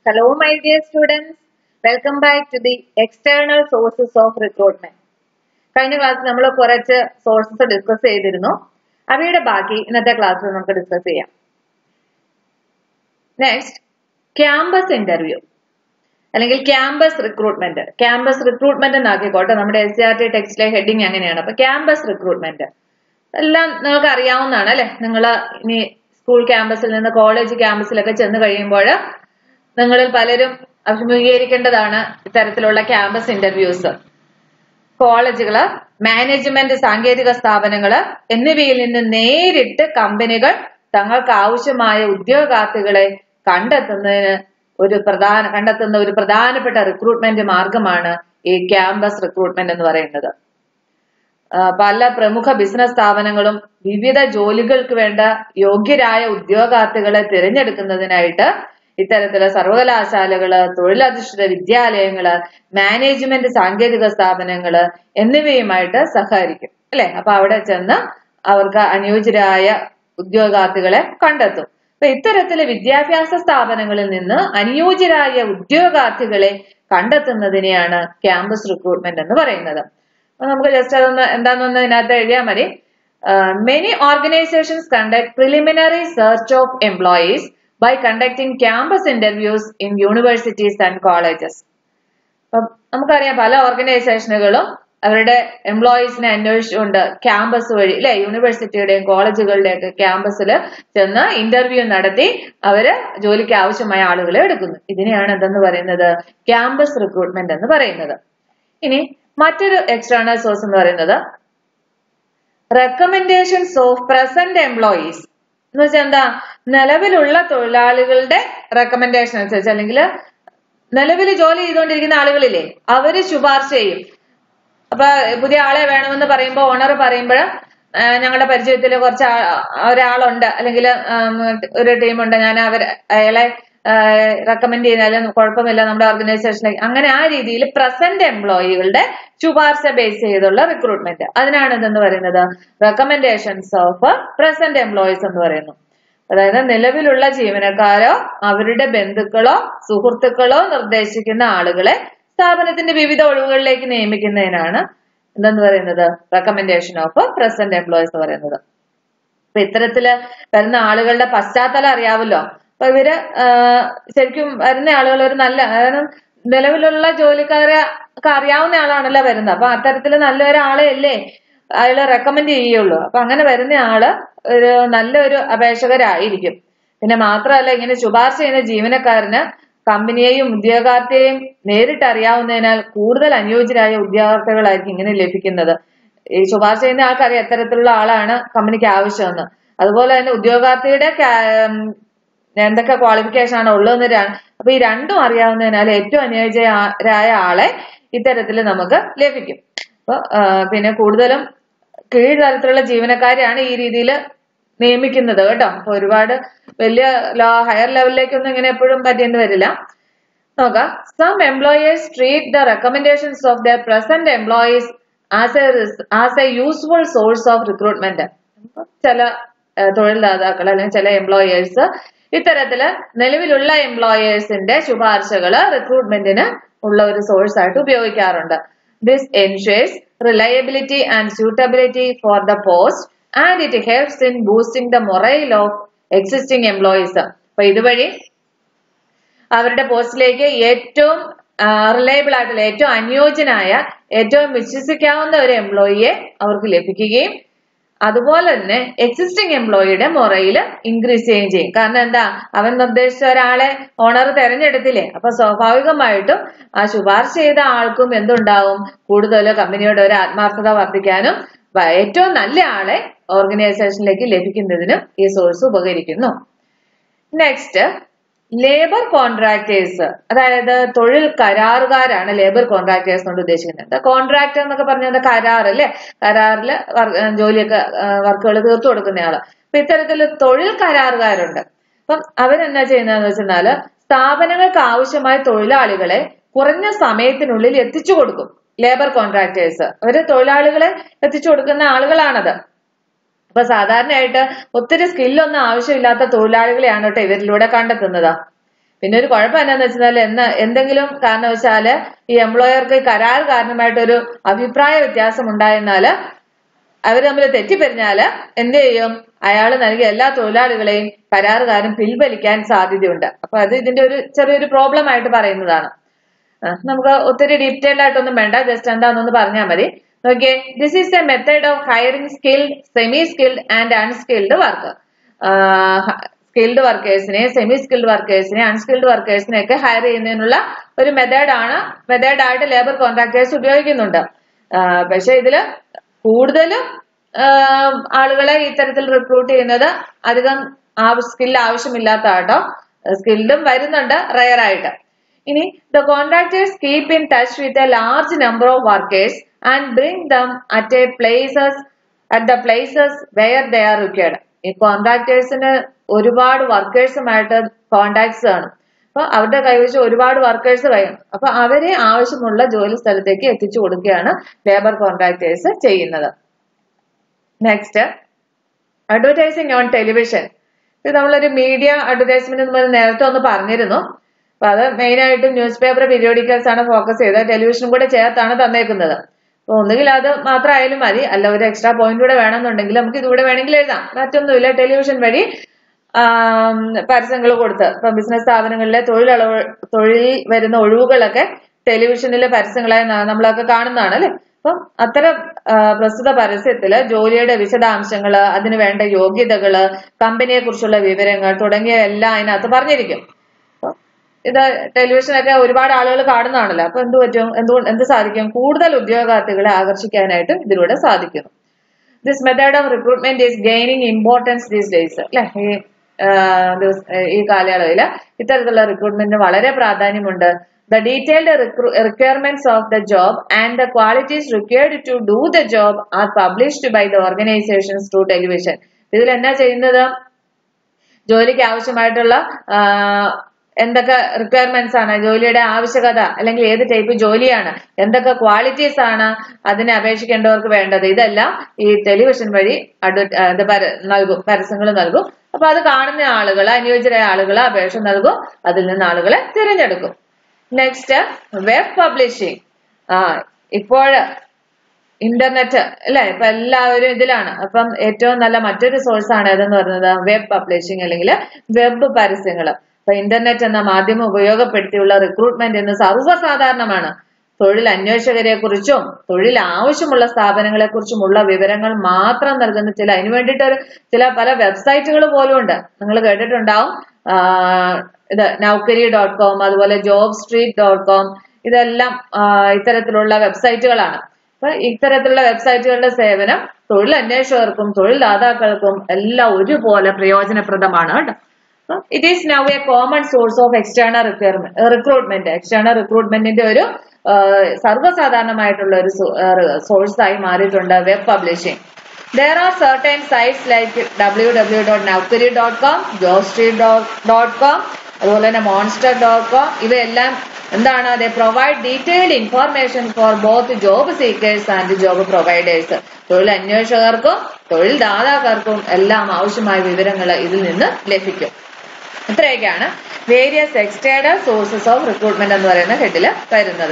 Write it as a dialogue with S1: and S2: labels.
S1: Hello, my dear students. Welcome back to the external sources of recruitment. കഴിഞ്ഞ ക്ലാസ്സിൽ നമ്മൾ കുറച്ച് സോഴ്സസ് ഡിസ്കസ് ചെയ്തിരുന്നു അവയുടെ ബാക്കി ഇന്നത്തെ ക്ലാസ്സിൽ നമുക്ക് ഡിസ്കസ് ചെയ്യാം നെക്സ്റ്റ് ക്യാമ്പസ് ഇന്റർവ്യൂ അല്ലെങ്കിൽ ക്യാമ്പസ് റിക്രൂട്ട്മെന്റ് ക്യാമ്പസ് റിക്രൂട്ട്മെന്റ് എന്നാക്കിക്കോട്ടെ നമ്മുടെ എസ് സി ആർ ടി ടെക്സ്റ്റിലെ ഹെഡിങ് അങ്ങനെയാണ് അപ്പൊ ക്യാമ്പസ് റിക്രൂട്ട്മെന്റ് എല്ലാം നിങ്ങൾക്ക് അറിയാവുന്നതാണ് അല്ലെ നിങ്ങൾ ഇനി സ്കൂൾ ക്യാമ്പസിൽ നിന്ന് കോളേജ് ക്യാമ്പസിലൊക്കെ ചെന്ന് കഴിയുമ്പോൾ നിങ്ങളിൽ പലരും അഭിമുഖീകരിക്കേണ്ടതാണ് ഇത്തരത്തിലുള്ള ക്യാമ്പസ് ഇന്റർവ്യൂസ് കോളേജുകള് മാനേജ്മെന്റ് സാങ്കേതിക സ്ഥാപനങ്ങള് എന്നിവയിൽ നിന്ന് നേരിട്ട് കമ്പനികൾ തങ്ങൾക്ക് ആവശ്യമായ ഉദ്യോഗാർത്ഥികളെ കണ്ടെത്തുന്നതിന് ഒരു പ്രധാന കണ്ടെത്തുന്ന ഒരു പ്രധാനപ്പെട്ട റിക്രൂട്ട്മെന്റ് മാർഗമാണ് ഈ ക്യാമ്പസ് റിക്രൂട്ട്മെന്റ് എന്ന് പറയുന്നത് ആ, പല പ്രമുഖ ബിസിനസ് സ്ഥാപനങ്ങളും വിവിധ ജോലികൾക്ക് വേണ്ട യോഗ്യരായ ഉദ്യോഗാർത്ഥികളെ തിരഞ്ഞെടുക്കുന്നതിനായിട്ട് ഇത്തരത്തിലുള്ള സർവകലാശാലകള് തൊഴിലധിഷ്ഠിത വിദ്യാലയങ്ങള് മാനേജ്മെന്റ് സാങ്കേതിക സ്ഥാപനങ്ങള് എന്നിവയുമായിട്ട് സഹകരിക്കും അല്ലെ അപ്പൊ അവിടെ ചെന്ന് അവർക്ക് അനുയോജ്യരായ ഉദ്യോഗാർത്ഥികളെ കണ്ടെത്തും അപ്പൊ ഇത്തരത്തിലെ വിദ്യാഭ്യാസ സ്ഥാപനങ്ങളിൽ നിന്ന് അനുയോജ്യരായ ഉദ്യോഗാർത്ഥികളെ കണ്ടെത്തുന്നതിനെയാണ് ക്യാമ്പസ് റിക്രൂട്ട്മെന്റ് എന്ന് പറയുന്നത് അപ്പൊ നമുക്ക് ജസ്റ്റ് അതൊന്ന് എന്താണെന്നൊന്ന് ഇതിനകത്ത് എഴുതിയാൽ മതി many organisations conduct preliminary search of employees by conducting campus interviews in universities and colleges അപ്പം നമുക്കറിയാം പല ഓർഗനൈസേഷനുകളും അവരുടെ എംപ്ലോയീസിനെ അന്വേഷിച്ചുകൊണ്ട് ക്യാമ്പസ് വഴി അല്ലെ യൂണിവേഴ്സിറ്റിയുടെയും കോളേജുകളുടെയും ഒക്കെ ക്യാമ്പസിൽ ചെന്ന് ഇന്റർവ്യൂ നടത്തി അവര് ജോലിക്ക് ആവശ്യമായ ആളുകളെ എടുക്കുന്നു ഇതിനെയാണ് എന്തെന്ന് പറയുന്നത് ക്യാമ്പസ് റിക്രൂട്ട്മെന്റ് എന്ന് പറയുന്നത് ഇനി മറ്റൊരു എക്സ്റ്റേണൽ സോഴ്സ് എന്ന് പറയുന്നത് റെക്കമെൻഡേഷൻസ് ഓഫ് പ്രസന്റ് എംപ്ലോയീസ് എന്ന് വെച്ചാൽ എന്താ നിലവിലുള്ള തൊഴിലാളികളുടെ റെക്കമെൻഡേഷൻ അനുസരിച്ച് അല്ലെങ്കിൽ നിലവിൽ ജോലി ചെയ്തുകൊണ്ടിരിക്കുന്ന ആളുകളില്ലേ അവര് ശുപാർശ ചെയ്യും അപ്പൊ പുതിയ ആളെ വേണമെന്ന് പറയുമ്പോൾ ഓണർ പറയുമ്പോൾ ഞങ്ങളുടെ പരിചയത്തിൽ കുറച്ച് ആ- ഒരാളുണ്ട് അല്ലെങ്കിൽ ഒരു ടീമുണ്ട് ഞാൻ അവർ അയാളെ റെക്കമെൻഡ് ചെയ്താലും കുഴപ്പമില്ല നമ്മുടെ ഓർഗനൈസേഷനിൽ അങ്ങനെ ആ രീതിയിൽ പ്രസന്റ് എംപ്ലോയികളുടെ ശുപാർശ ബേസ് ചെയ്തുള്ള റിക്രൂട്ട്മെന്റ് അതിനാണ് ഇതെന്ന് പറയുന്നത് റെക്കമെൻഡേഷൻസ് ഓഫ് പ്രസന്റ് എംപ്ലോയീസ് എന്ന് പറയുന്നു അതായത് നിലവിലുള്ള ജീവനക്കാരോ അവരുടെ ബന്ധുക്കളോ സുഹൃത്തുക്കളോ നിർദ്ദേശിക്കുന്ന ആളുകളെ സ്ഥാപനത്തിന്റെ വിവിധ ഒഴിവുകളിലേക്ക് നിയമിക്കുന്നതിനാണ് എന്തെന്ന് പറയുന്നത് റെക്കമെൻഡേഷൻ ഓഫ് പ്രസന്റ് എംപ്ലോയീസ് എന്ന് പറയുന്നത് അപ്പൊ ഇത്തരത്തില് വരുന്ന ആളുകളുടെ പശ്ചാത്തലം അറിയാമല്ലോ അപ്പൊ ഇവര് ആ, ശരിക്കും വരുന്ന ആളുകൾ ഒരു നല്ല അതായത് നിലവിലുള്ള ജോലിക്കാരെ ഒക്കെ അറിയാവുന്ന ആളാണല്ലോ വരുന്നത് അപ്പൊ അത്തരത്തില് നല്ലൊരാളെ അല്ലേ അയാള് റെക്കമെൻഡ് ചെയ്യുള്ളൂ അപ്പൊ അങ്ങനെ വരുന്ന ആള് ഒരു നല്ലൊരു അപേക്ഷകരായിരിക്കും പിന്നെ മാത്രമല്ല ഇങ്ങനെ ശുപാർശ ചെയ്യുന്ന ജീവനക്കാരന് കമ്പനിയെയും ഉദ്യോഗാർത്ഥിയെയും നേരിട്ട് അറിയാവുന്നതിനാൽ കൂടുതൽ അനുയോജ്യരായ ഉദ്യോഗാർത്ഥികളായിരിക്കും ഇങ്ങനെ ലഭിക്കുന്നത് ഈ ശുപാർശ ചെയ്യുന്ന ആൾക്കറിയാം എത്തരത്തിലുള്ള ആളാണ് കമ്പനിക്ക് ആവശ്യമെന്ന് അതുപോലെ തന്നെ ഉദ്യോഗാർത്ഥിയുടെ കാ- ഉം, എന്തൊക്കെ ക്വാളിഫിക്കേഷൻ ആണ് ഉള്ളതെന്ന് ര- അപ്പൊ ഈ രണ്ടും അറിയാവുന്നതിനാൽ ഏറ്റവും അനുയോജ്യരായ ആളെ ഇത്തരത്തിൽ നമുക്ക് ലഭിക്കും അപ്പൊ ആ, പിന്നെ കൂടുതലും കീഴ് തലത്തിലുള്ള ജീവനക്കാരെയാണ് ഈ രീതിയിൽ നിയമിക്കുന്നത് കേട്ടോ അപ്പൊ ഒരുപാട് വലിയ ലോ ഹയർ ലെവലിലേക്കൊന്നും ഇങ്ങനെ എപ്പോഴും പറ്റേണ്ടി വരില്ല നോക്കാം some employers treat the recommendations of their present employees as a as a useful source of recruitment ചില ഏഹ്, തൊഴിൽദാതാക്കൾ അല്ലെങ്കിൽ ചില എംപ്ലോയേഴ്സ് ഇത്തരത്തില് നിലവിലുള്ള എംപ്ലോയേഴ്സിന്റെ ശുപാർശകള് റിക്രൂട്ട്മെന്റിന് ഉള്ള ഒരു സോഴ്സ് ആയിട്ട് ഉപയോഗിക്കാറുണ്ട് this ensures reliability and suitability for the post and it helps in boosting the morale of existing employees അപ്പൊ ഇതുവഴി അവരുടെ പോസ്റ്റിലേക്ക് ഏറ്റവും റിലയബിൾ ആയിട്ടുള്ള ഏറ്റവും അനുയോജ്യനായ ഏറ്റവും വിശ്വസിക്കാവുന്ന ഒരു എംപ്ലോയിയെ അവർക്ക് ലഭിക്കുകയും അതുപോലെ തന്നെ എക്സിസ്റ്റിംഗ് എംപ്ലോയിയുടെ മൊറയിൽ ഇൻക്രീസ് ചെയ്യുകയും ചെയ്യും കാരണം എന്താ അവൻ നിർദ്ദേശിച്ച ഒരാളെ ഓണർ തെരഞ്ഞെടുത്തില്ലേ അപ്പൊ സ്വാഭാവികമായിട്ടും ആ ശുപാർശ ചെയ്ത ആൾക്കും എന്തുണ്ടാവും കൂടുതൽ കമ്പനിയുടെ ഒരു ആത്മാർത്ഥത വർദ്ധിക്കാനും വ- ഏറ്റവും നല്ല ആളെ ഓർഗനൈസേഷനിലേക്ക് ലഭിക്കുന്നതിനും ഈ സോഴ്സ് ഉപകരിക്കുന്നു നെക്സ്റ്റ് ലേബർ കോൺട്രാക്ടേഴ്സ് അതായത് തൊഴിൽ കരാറുകാരാണ് ലേബർ കോൺട്രാക്ടേഴ്സ് കൊണ്ട് ഉദ്ദേശിക്കുന്നത് കോൺട്രാക്ടർ എന്നൊക്കെ പറഞ്ഞത് കരാർ അല്ലെ കരാറില് വർ- ഏഹ് ജോലിയൊക്കെ വർക്കുകൾ തീർത്തു കൊടുക്കുന്നയാള് അപ്പൊ ഇത്തരത്തിൽ തൊഴിൽ കരാറുകാരുണ്ട് അപ്പം അവരെന്നാ ചെയ്യുന്നതെന്ന് വെച്ചാല് സ്ഥാപനങ്ങൾക്ക് ആവശ്യമായ തൊഴിലാളികളെ കുറഞ്ഞ സമയത്തിനുള്ളിൽ എത്തിച്ചു കൊടുക്കും ലേബർ കോൺട്രാക്ടേഴ്സ് അവര് തൊഴിലാളികളെ എത്തിച്ചു കൊടുക്കുന്ന ആളുകളാണത് അപ്പൊ സാധാരണയായിട്ട് ഒത്തിരി സ്കില്ലൊന്നും ആവശ്യമില്ലാത്ത തൊഴിലാളികളെയാണ് കേട്ടോ ഇവരിലൂടെ കണ്ടെത്തുന്നത് പിന്നെ ഒരു കുഴപ്പം എന്താന്ന് വെച്ചാൽ എന്ന് എന്തെങ്കിലും കാരണവശാല് ഈ എംപ്ലോയർക്ക് കരാർ കാരണമായിട്ടൊരു അഭിപ്രായ വ്യത്യാസം ഉണ്ടായെന്നാല് അവർ തമ്മിൽ തെറ്റിപ്പിരിഞ്ഞാല് എന്ത് ചെയ്യും അയാൾ നൽകിയ എല്ലാ തൊഴിലാളികളെയും കരാറുകാരൻ പിൻവലിക്കാൻ സാധ്യതയുണ്ട് അപ്പൊ അത് ഇതിന്റെ ഒരു ചെറിയൊരു പ്രോബ്ലം ആയിട്ട് പറയുന്നതാണ് ആ, നമുക്ക് ഒത്തിരി ഡീറ്റെയിൽ ആയിട്ടൊന്നും വേണ്ട ജസ്റ്റ് എന്താണെന്നൊന്ന് പറഞ്ഞാൽ മതി നോക്കിയേ this is a method of hiring skilled semi skilled and unskilled work skilled വർക്കേഴ്സിനെ സെമി സ്കിൽഡ് വർക്കേഴ്സിനെ അൺസ്കിൽഡ് വർക്കേഴ്സിനെ ഒക്കെ ഹയർ ചെയ്യുന്നതിനുള്ള ഒരു മെത്തേഡാണ് മെത്തേഡായിട്ട് ലേബർ കോൺട്രാക്ടേഴ്സ് ഉപയോഗിക്കുന്നുണ്ട് ആ, പക്ഷെ ഇതില് കൂടുതലും ആ, ആളുകളെ ഇത്തരത്തിൽ റിക്രൂട്ട് ചെയ്യുന്നത് അധികം സ്കിൽ ആവശ്യമില്ലാത്ത കേട്ടോ സ്കിൽഡും വരുന്നുണ്ട് റയർ ആയിട്ട് ഇനി the contractors keep in touch with a large number of workers and bring them at a places at the places where they are required ഈ കോൺട്രാക്ടേഴ്സിന് ഒരുപാട് വർക്കേഴ്സുമായിട്ട് കോണ്ടാക്ട്സ് ആണ് അപ്പൊ അവരുടെ കൈവശം ഒരുപാട് വർക്കേഴ്സ് കഴിയും അപ്പൊ അവരെ ആവശ്യമുള്ള ജോലി സ്ഥലത്തേക്ക് എത്തിച്ചു കൊടുക്കുകയാണ് ലേബർ കോൺട്രാക്ടേഴ്സ് ചെയ്യുന്നത് നെക്സ്റ്റ് അഡ്വർടൈസിങ് ഓൺ ടെലിവിഷൻ ഇത് നമ്മളൊരു മീഡിയ അഡ്വർടൈസ്മെന്റ് നമ്മൾ നേരത്തെ ഒന്ന് പറഞ്ഞിരുന്നു അപ്പൊ അത് മെയിൻ ആയിട്ടും ന്യൂസ് പേപ്പർ പീരിയോഡിക്കൽസ് ആണ് ഫോക്കസ് ചെയ്തത് ടെലിവിഷനും കൂടെ ചേർത്താണ് തന്നേക്കുന്നത് അപ്പൊ ഒന്നുകിൽ അത് മാത്രമായാലും മതി അല്ല ഒരു എക്സ്ട്രാ പോയിന്റ് കൂടെ വേണമെന്നുണ്ടെങ്കിൽ നമുക്ക് ഇതുകൂടെ വേണമെങ്കിൽ എഴുതാം മറ്റൊന്നുമില്ല ടെലിവിഷൻ വഴി പരസ്യങ്ങൾ കൊടുത്ത് ഇപ്പൊ ബിസിനസ് സ്ഥാപനങ്ങളിലെ തൊഴിലളവ് തൊഴിൽ വരുന്ന ഒഴിവുകളൊക്കെ ടെലിവിഷനിലെ പരസ്യങ്ങളായി ന- നമ്മളൊക്കെ കാണുന്നതാണ് അല്ലെ അപ്പം അത്തരം ആ, പ്രസ്തുത പരസ്യത്തില് ജോലിയുടെ വിശദാംശങ്ങള് അതിന് വേണ്ട യോഗ്യതകള് കമ്പനിയെ കുറിച്ചുള്ള വിവരങ്ങൾ തുടങ്ങിയ എല്ലാം അതിനകത്ത് പറഞ്ഞിരിക്കും അപ്പം ഇത് ടെലിവിഷനൊക്കെ ഒരുപാട് ആളുകൾ കാണുന്നതാണല്ലോ അപ്പൊ എന്ത് പറ്റും എന്തുകൊണ്ട് എന്ത് സാധിക്കും കൂടുതൽ ഉദ്യോഗാർത്ഥികളെ ആകർഷിക്കാനായിട്ട് ഇതിലൂടെ സാധിക്കുന്നു this method of recruitment is gaining importance these days അല്ലെ ഈ ആ, ദിവസ- ഈ കാലയളവിൽ ഇത്തരത്തിലുള്ള റിക്രൂട്ട്മെന്റിന് വളരെ പ്രാധാന്യമുണ്ട് the detailed requirements of the job and the qualities required to do the job are published by the organisations to television ഇതിൽ എന്നാ ചെയ്യുന്നത് ജോലിക്ക് ആവശ്യമായിട്ടുള്ള ആ, എന്തൊക്കെ റിക്വയർമെന്റ്സ് ആണ് ജോലിയുടെ ആവശ്യകത അല്ലെങ്കിൽ ഏത് ടൈപ്പ് ജോലിയാണ് എന്തൊക്കെ ക്വാളിറ്റീസ് ആണ് അതിനെ അപേക്ഷിക്കേണ്ടവർക്ക് വേണ്ടത് ഇതെല്ലാം ഈ ടെലിവിഷൻ വഴി അഡ്വ ആ, ഇത് പര- നൽകും പരസ്യങ്ങൾ നൽകും അപ്പൊ അത് കാണുന്ന ആളുകൾ അനുയോജ്യരായ ആളുകൾ അപേക്ഷ നൽകും അതിൽ നിന്ന് ആളുകളെ തിരഞ്ഞെടുക്കും നെക്സ്റ്റ് വെബ് പബ്ലിഷിംഗ് ആ ഇപ്പോൾ ഇന്റർനെറ്റ് അല്ലെ ഇപ്പൊ എല്ലാവരും ഇതിലാണ് അപ്പം ഏറ്റവും നല്ല മറ്റൊരു സോഴ്സ് ആണ് ഏതെന്ന് പറയുന്നത് വെബ് പബ്ലിഷിംഗ് അല്ലെങ്കിൽ വെബ് പരസ്യങ്ങൾ അപ്പൊ ഇന്റർനെറ്റ് എന്ന മാധ്യമം ഉപയോഗപ്പെടുത്തിയുള്ള റിക്രൂട്ട്മെന്റ് ഇന്ന് സർവ്വസാധാരണമാണ് തൊഴിൽ അന്വേഷകരെ കുറിച്ചും തൊഴിൽ ആവശ്യമുള്ള സ്ഥാപനങ്ങളെ കുറിച്ചുമുള്ള വിവരങ്ങൾ മാത്രം നൽകുന്ന ചില അതിനു വേണ്ടിയിട്ട് ഒരു ചില പല വെബ്സൈറ്റുകൾ പോലും ഉണ്ട് നിങ്ങൾ കേട്ടിട്ടുണ്ടാവും ആ, ഇത് നൗക്കരി ഡോട്ട് കോം അതുപോലെ ജോബ് സ്ട്രീറ്റ് ഡോട്ട് കോം ഇതെല്ലാം ആ, ഇത്തരത്തിലുള്ള വെബ്സൈറ്റുകളാണ് അപ്പൊ ഇത്തരത്തിലുള്ള വെബ്സൈറ്റുകളുടെ സേവനം തൊഴിൽ അന്വേഷകർക്കും തൊഴിൽ ദാതാക്കൾക്കും എല്ലാം ഒരുപോലെ പ്രയോജനപ്രദമാണ് കേട്ടോ it is now a common source of external requirement recruitment external റിക്രൂട്ട്മെന്റിന്റെ ഒരു ആ, സർവ്വസാധാരണമായിട്ടുള്ള ഒരു സോഴ്സ് ആയി മാറിയിട്ടുണ്ട് web publishing there are certain sites like W W dot Naukri dot com JobStreet dot com അതുപോലെ തന്നെ മോൺസ്റ്റർ ഡോട്ട് കോം ഇവയെല്ലാം എന്താണ് they provide detailed information for both job seekers and job providers തൊഴിൽ അന്വേഷകർക്കും തൊഴിൽ ദാതാക്കൾക്കും എല്ലാം ആവശ്യമായ വിവരങ്ങൾ ഇതിൽ നിന്ന് ലഭിക്കും ഇത്രയൊക്കെയാണ് various external sources of recruitment എന്ന് പറയുന്ന ഹെഡിൽ വരുന്നത്